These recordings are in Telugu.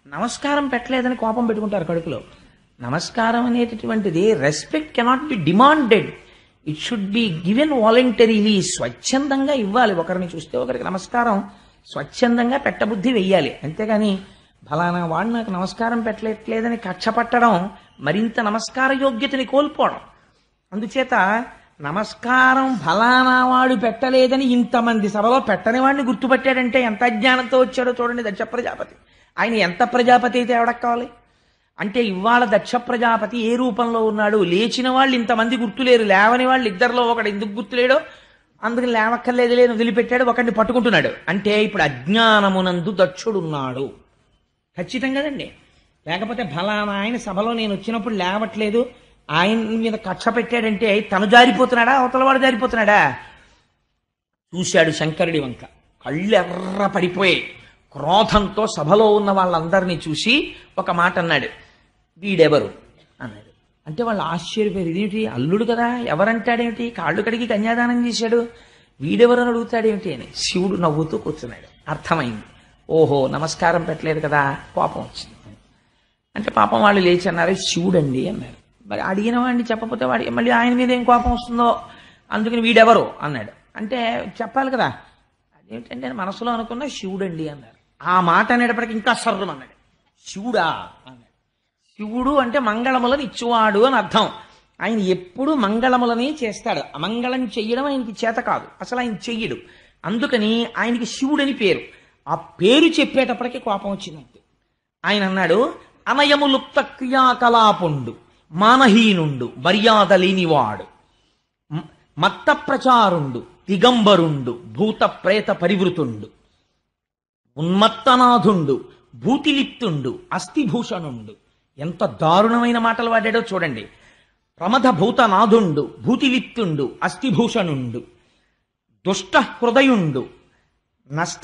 నమస్కారం పెట్టలేదని కోపం పెట్టుకుంటారు కడుపులో నమస్కారం అనేటటువంటిది respect cannot be demanded it should be given voluntarily స్వచ్ఛందంగా ఇవ్వాలి ఒకరిని చూస్తే ఒకరికి నమస్కారం స్వచ్ఛందంగా పెట్టబుద్ధి వెయ్యాలి అంతేగాని ఫలానా వాడు నాకు నమస్కారం పెట్టలేట్లేదని కక్ష పట్టడం మరింత నమస్కార యోగ్యతని కోల్పోవడం అందుచేత నమస్కారం ఫలానా వాడు పెట్టలేదని ఇంతమంది సభలో పెట్టని వాడిని గుర్తుపట్టాడంటే ఎంత అజ్ఞానంతో వచ్చాడో చూడండి దక్ష ప్రజాపతి ఆయన ఎంత ప్రజాపతి అయితే ఎవడకు కావాలి అంటే ఇవాళ దక్ష ప్రజాపతి ఏ రూపంలో ఉన్నాడు లేచిన వాళ్ళు ఇంతమంది గుర్తులేరు లేవని వాళ్ళు ఇద్దరిలో ఒకడు ఎందుకు గుర్తులేడో అందుకని లేవక్కర్లేదు లేదు వదిలిపెట్టాడు ఒకడిని పట్టుకుంటున్నాడు అంటే ఇప్పుడు అజ్ఞానమునందు దక్షుడున్నాడు ఖచ్చితంగా కదండి లేకపోతే ఫలానా ఆయన సభలో నేను వచ్చినప్పుడు లేవట్లేదు ఆయన మీద కక్ష పెట్టాడంటే తను జారిపోతున్నాడా అవతలవాడు జారిపోతున్నాడా చూశాడు శంకరుడి వంక కళ్ళు ఎర్ర పడిపోయాయి క్రోధంతో సభలో ఉన్న వాళ్ళందరినీ చూసి ఒక మాట అన్నాడు వీడెవరు అన్నాడు అంటే వాళ్ళు ఆశ్చర్యపోయారు ఇదేమిటి అల్లుడు కదా ఎవరంటాడేమిటి కాళ్ళు కడిగి కన్యాదానం చేశాడు వీడెవరు అని అడుగుతాడేమిటి అని శివుడు నవ్వుతూ కూర్చున్నాడు అర్థమైంది ఓహో నమస్కారం పెట్టలేదు కదా కోపం వచ్చింది అంటే పాపం వాళ్ళు లేచి అన్నారు శివుడండి అన్నారు మరి అడిగిన వాడిని చెప్పకపోతే వాడి మళ్ళీ ఆయన మీద ఏం కోపం వస్తుందో అందుకని వీడెవరు అన్నాడు అంటే చెప్పాలి కదా అదేంటంటే నేను మనసులో అనుకున్న శివుడండి అన్నారు ఆ మాట అనేటప్పటికి ఇంకా సర్రం అన్నాడు శివుడా అన్నాడు శివుడు అంటే మంగళములను ఇచ్చువాడు అని అర్థం ఆయన ఎప్పుడు మంగళములనే చేస్తాడు అమంగళం చెయ్యడం ఆయనకి చేత కాదు అసలు ఆయన చెయ్యడు అందుకని ఆయనకి శివుడని పేరు ఆ పేరు చెప్పేటప్పటికి కోపం వచ్చిందంతే ఆయన అన్నాడు అనయములుప్త క్రియాకలాపుండు మానహీనుండు మర్యాద లేనివాడు మ- మత్త ప్రచారుండు దిగంబరుండు భూత ప్రేత పరివృతుండు ఉన్మత్తనాథుండు భూతిలిప్తుండు అస్థిభూషణుండు ఎంత దారుణమైన మాటలు వాడాడో చూడండి ప్రమథ భూతనాథుండు భూతిలిప్తుండు అస్థిభూషణుండు దుష్ట హృదయుండు నష్ట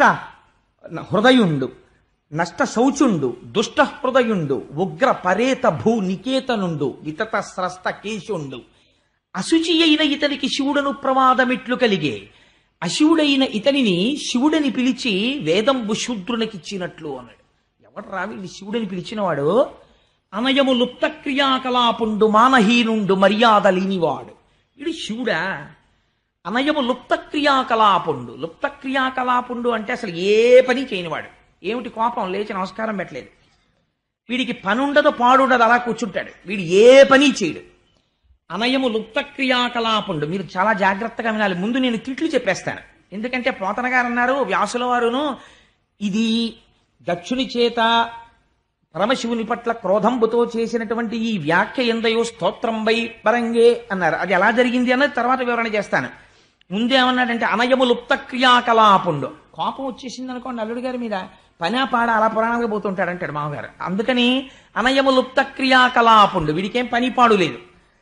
హృదయుండు నష్ట శౌచుండు దుష్ట హృదయుండు ఉగ్ర పరేత భూ నికేతనుండు వితత స్రస్త కేశుండు అశుచి అయిన ఇతనికి శివుడను ప్రమాదమిట్లు కలిగే అశివుడైన ఇతనిని శివుడని పిలిచి వేదంబు శూద్రునికిచ్చినట్లు అన్నాడు ఎవడు రా వీడిని శివుడని పిలిచినవాడు అనయము లుప్త క్రియాకలాపుండు మానహీనుండు మర్యాద లేనివాడు వీడు శివుడా అనయము లుప్త క్రియాకలాపుండు లుప్త క్రియాకలాపుండు అంటే అసలు ఏ పని చేయనివాడు ఏమిటి కోపం లేచి నమస్కారం పెట్టలేదు వీడికి పని ఉండదు పాడుండదు అలా కూర్చుంటాడు వీడు ఏ పని చేయడు అనయము లుప్త క్రియాకలాపుండు మీరు చాలా జాగ్రత్తగా వినాలి ముందు నేను తిట్లు చెప్పేస్తాను ఎందుకంటే పోతన గారు అన్నారు వ్యాసుల వారును ఇది దక్షుని చేత పరమశివుని పట్ల క్రోధంబుతో చేసినటువంటి ఈ వ్యాఖ్య ఎందయో స్తోత్రంబై పరంగే అన్నారు అది ఎలా జరిగింది అన్నది తర్వాత వివరణ చేస్తాను ముందేమన్నాడంటే అనయము లుప్త క్రియాకలాపుండు కోపం వచ్చేసింది అనుకోండి అల్లుడు గారి మీద పనా పాడ అలా పురాణాలకు పోతుంటాడు అంటాడు మామగారు అందుకని అనయము లుప్త క్రియాకలాపుండు వీడికేం పని పాడు లేదు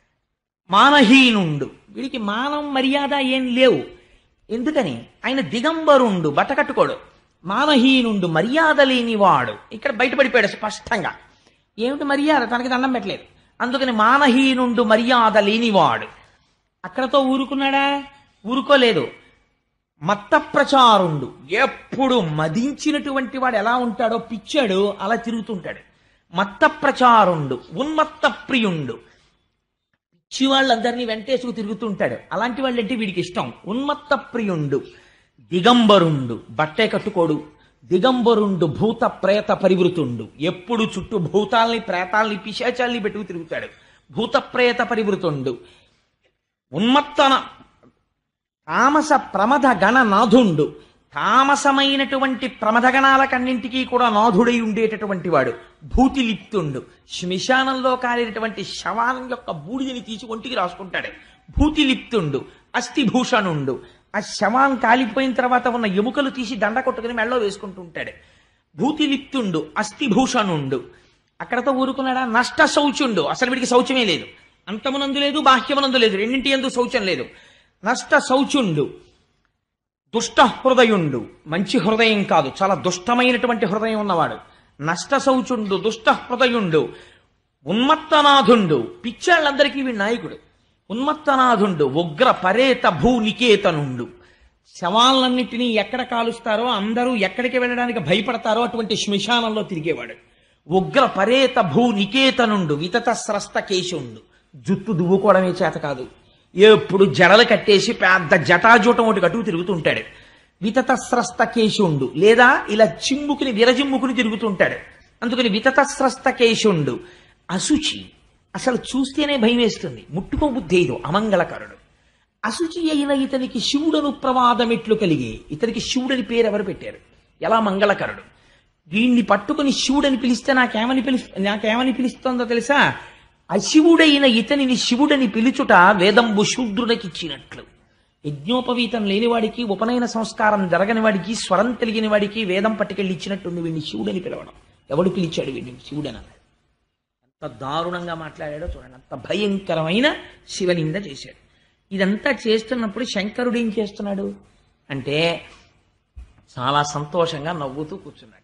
మానహీనుండు వీడికి మానం మర్యాద ఏం లేవు ఎందుకని ఆయన దిగంబరుండు బట్టకట్టుకోడు మానహీనుండు మర్యాద లేనివాడు ఇక్కడ బయటపడిపోయాడు స్పష్టంగా ఏమిటి మర్యాద తనకి దండం పెట్టలేదు అందుకని మానహీనుండు మర్యాద లేనివాడు అక్కడతో ఊరుకున్నాడా ఊరుకోలేదు మత్త ప్రచారుండు ఎప్పుడు మదించినటువంటి వాడు ఎలా ఉంటాడో పిచ్చాడు అలా తిరుగుతుంటాడు మత్త ప్రచారుండు ఉన్మత్త ప్రియుండు పిచ్చి వాళ్ళందరినీ వెంటేసుకు తిరుగుతుంటాడు అలాంటి వాళ్ళంటే వీడికి ఇష్టం ఉన్మత్త ప్రియుండు దిగంబరుండు బట్టే కట్టుకోడు దిగంబరుండు భూత ప్రేత పరివృతుండు ఎప్పుడు చుట్టూ భూతాల్ని ప్రేతాల్ని పిశాచాల్ని పెట్టుకు తిరుగుతాడు భూత ప్రేత పరివృతుండు ఉన్మత్తన తామస ప్రమథ గణ నాథుండు తామసమైనటువంటి ప్రమథగణాలకన్నింటికీ కూడా నాథుడై ఉండేటటువంటి వాడు భూతిలిప్తుండు శ్మశానంలో కాలినటువంటి శవానం యొక్క బూడిదని తీసి ఒంటికి రాసుకుంటాడు భూతిలిప్తుండు అస్థిభూషణుండు ఆ శవం కాలిపోయిన తర్వాత ఉన్న ఎముకలు తీసి దండ కొట్టుకుని మెళ్ళలో వేసుకుంటూ ఉంటాడు భూతిలిప్తుండు అస్థిభూషణుండు అక్కడతో ఊరుకున్నాడా నష్ట శౌచుండు అసలు వీడికి శౌచమే లేదు అంతమునందు లేదు బాహ్యమునందు లేదు రెండింటి ఎందు శౌచం లేదు నష్ట శౌచుండు దుష్ట హృదయుండు మంచి హృదయం కాదు చాలా దుష్టమైనటువంటి హృదయం ఉన్నవాడు నష్ట శౌచుండు దుష్ట హృదయుండు ఉన్మత్తనాథుండు పిచ్చాళ్ళందరికీ వీడి నాయకుడు ఉన్మత్తనాథుండు ఉగ్ర పరేత భూ నికేతనుండు శవాలన్నింటినీ ఎక్కడ కాలుస్తారో అందరూ ఎక్కడికి వెళ్ళడానికి భయపడతారో అటువంటి శ్మశానంలో తిరిగేవాడు ఉగ్ర పరేత భూ నికేతనుండు వితత స్రస్త కేశుండు జుట్టు దువ్వుకోవడమే చేత కాదు ఎప్పుడు జడలు కట్టేసి పెద్ద జటాజూటం ఒకటి కట్టుకు తిరుగుతుంటాడు వితత స్రస్త కేశుండు లేదా ఇలా చిమ్ముకుని విరజిమ్ముకుని తిరుగుతుంటాడు అందుకని వితత స్రస్త కేశుండు అశుచి అసలు చూస్తేనే భయం వేస్తుంది ముట్టుకో బుద్ధి ఏదో అమంగళకరుడు అశుచి అయిన ఇతనికి శివుడను ప్రమాదమెట్లు కలిగి ఇతనికి శివుడని పేరు ఎవరు పెట్టారు ఎలా మంగళకరుడు వీణ్ణి పట్టుకుని శివుడని పిలిస్తే నాకేమని పిలి నాకేమని పిలుస్తోందో తెలుసా అశివుడైన ఇతనిని శివుడని పిలుచుట వేదంబు శూద్రునికిచ్చినట్లు యజ్ఞోపవీతం లేనివాడికి ఉపనయన సంస్కారం జరగని వాడికి స్వరం తెలియని వాడికి వేదం పట్టుకెళ్ళి ఇచ్చినట్టుంది వీడిని శివుడని పిలవడం ఎవడు పిలిచాడు వీడిని శివుడని అన్నాడు ఎంత దారుణంగా మాట్లాడాడో చూడండి అంత భయంకరమైన శివనింద చేశాడు ఇదంతా చేస్తున్నప్పుడు శంకరుడు ఏం చేస్తున్నాడు అంటే చాలా సంతోషంగా నవ్వుతూ కూర్చున్నాడు